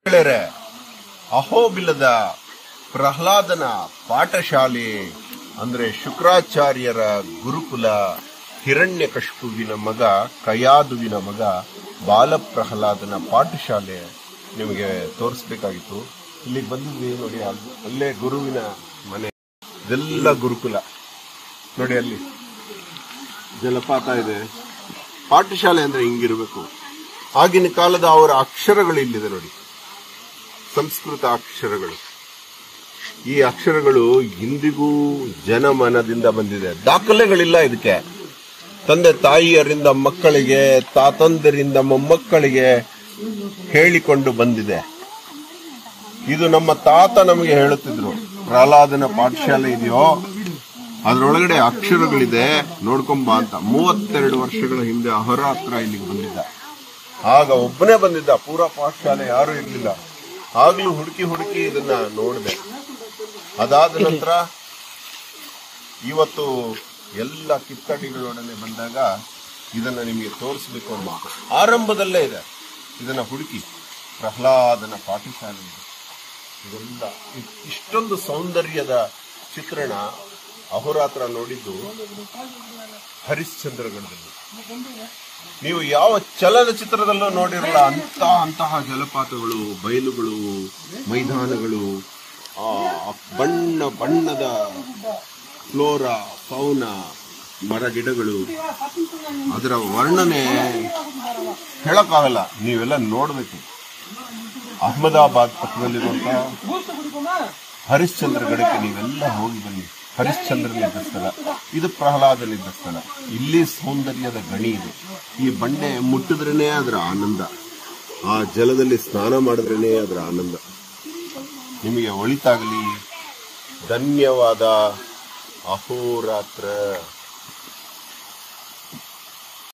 ಗೆಳೆಯರೆ, ಅಹೋಬಿಲದ ಪ್ರಹ್ಲಾದನ ಪಾಠಶಾಲೆ ಅಂದ್ರೆ ಶುಕ್ರಾಚಾರ್ಯರ ಗುರುಕುಲ ಹಿರಣ್ಯಕಶಿಪುವಿನ ಮಗ ಕಯಾದುವಿನ ಮಗ ಬಾಲಪ್ರಹ್ಲಾದನ ಪಾಠಶಾಲೆ ನಿಮಗೆ ತೋರಿಸ್ಬೇಕಾಗಿತ್ತು ಇಲ್ಲಿ ಬಂದಿದ್ವಿ ನೋಡಿ ಅಲ್ಲಿ- ಅಲ್ಲೇ ಗುರುವಿನ ಮನೆ ಇದೆಲ್ಲ ಗುರುಕುಲ ನೋಡಿ ಅಲ್ಲಿ ಜಲಪಾತ ಇದೆ ಪಾಠಶಾಲೆ ಅಂದ್ರೆ ಹಿಂಗಿರ್ಬೇಕು ಆಗಿನ ಕಾಲದ ಅವರ ಅಕ್ಷರಗಳು ಇಲ್ಲಿದೆ ನೋಡಿ ಸಂಸ್ಕೃತ ಅಕ್ಷರಗಳು ಈ ಅಕ್ಷರಗಳು ಇಂದಿಗೂ ಜನಮನದಿಂದ ಬಂದಿದೆ ದಾಖಲೆಗಳಿಲ್ಲ ಇದಕ್ಕೆ ತಂದೆ ತಾಯಿಯರಿಂದ ಮಕ್ಕಳಿಗೆ ತಾತಂದರಿಂದ ಮೊಮ್ಮಕ್ಕಳಿಗೆ ಹೇಳಿಕೊಂಡು ಬಂದಿದೆ ಇದು ನಮ್ಮ ತಾತ ನಮಗೆ ಹೇಳುತ್ತಿದ್ರು ಪ್ರಹ್ಲಾದನ ಪಾಠಶಾಲೆ ಇದೆಯೋ ಅದರೊಳಗಡೆ ಅಕ್ಷರಗಳಿದೆ ನೋಡ್ಕೊಂಬ ಅಂತ ಮೂವತ್ತೆರಡು ವರ್ಷಗಳ ಹಿಂದೆ ಅಹೋರಾತ್ರ ಇಲ್ಲಿಗೆ ಬಂದಿದ್ದ ಆಗ ಒಬ್ಬನೇ ಬಂದಿದ್ದ ಪೂರ ಪಾಠಶಾಲೆ ಯಾರು ಇರಲಿಲ್ಲ ಆಗ್ಲೂ ಹುಡುಕಿ ಹುಡುಕಿ ಇದನ್ನ ನೋಡಿದೆ ಅದಾದ ನಂತರ ಇವತ್ತು ಎಲ್ಲ ಕಿತ್ತಡಿಗಳೊಡನೆ ಬಂದಾಗ ಇದನ್ನ ನಿಮಗೆ ತೋರಿಸ್ಬೇಕು ಅನ್ನೋ ಆರಂಭದಲ್ಲೇ ಇದೆ ಇದನ್ನ ಹುಡುಕಿ ಪ್ರಹ್ಲಾದನ ಪಾಠಶಾಲೆ ಇದೆ ಇದೆಲ್ಲ ಇ- ಇಷ್ಟೊಂದು ಸೌಂದರ್ಯದ ಚಿತ್ರಣ ಅಹೋರಾತ್ರ ನೋಡಿದ್ದು ಹರಿಶ್ಚಂದ್ರಗಢದಲ್ಲಿ ನೀವು ಯಾವ ಚಲನಚಿತ್ರದಲ್ಲೂ ನೋಡಿರಲ್ಲ ಅಂತ ಅಂತಹ ಜಲಪಾತಗಳು ಬಯಲುಗಳು ಮೈದಾನಗಳು ಆ ಬಣ್ಣ ಬಣ್ಣದ ಫ್ಲೋರಾ ಫೌನ ಮರ ಗಿಡಗಳು ಅದರ ವರ್ಣನೆ ಹೇಳಕ್ಕಾಗಲ್ಲ ನೀವೆಲ್ಲ ನೋಡ್ಬೇಕು ಅಹಮದಾಬಾದ್ ಪಕ್ಕದಲ್ಲಿರುವಂತಹ ಹರಿಶ್ಚಂದ್ರಗಢಕ್ಕೆ ನೀವೆಲ್ಲ ಹೋಗಿ ಬನ್ನಿ ಹರಿಶ್ಚಂದ್ರನಿದ್ದ ಸ್ಥಳ ಇದು ಪ್ರಹ್ಲಾದನಿದ್ದ ಸ್ಥಳ ಇಲ್ಲಿ ಸೌಂದರ್ಯದ ಗಣಿ ಇದೆ ಈ ಬಂಡೆ ಮುಟ್ಟಿದ್ರೇನೆ ಅದರ ಆನಂದ ಆ ಜಲದಲ್ಲಿ ಸ್ನಾನ ಮಾಡಿದ್ರೇನೆ ಅದರ ಆನಂದ ನಿಮಗೆ ಒಳಿತಾಗಲಿ ಧನ್ಯವಾದ ಅಹೋರಾತ್ರ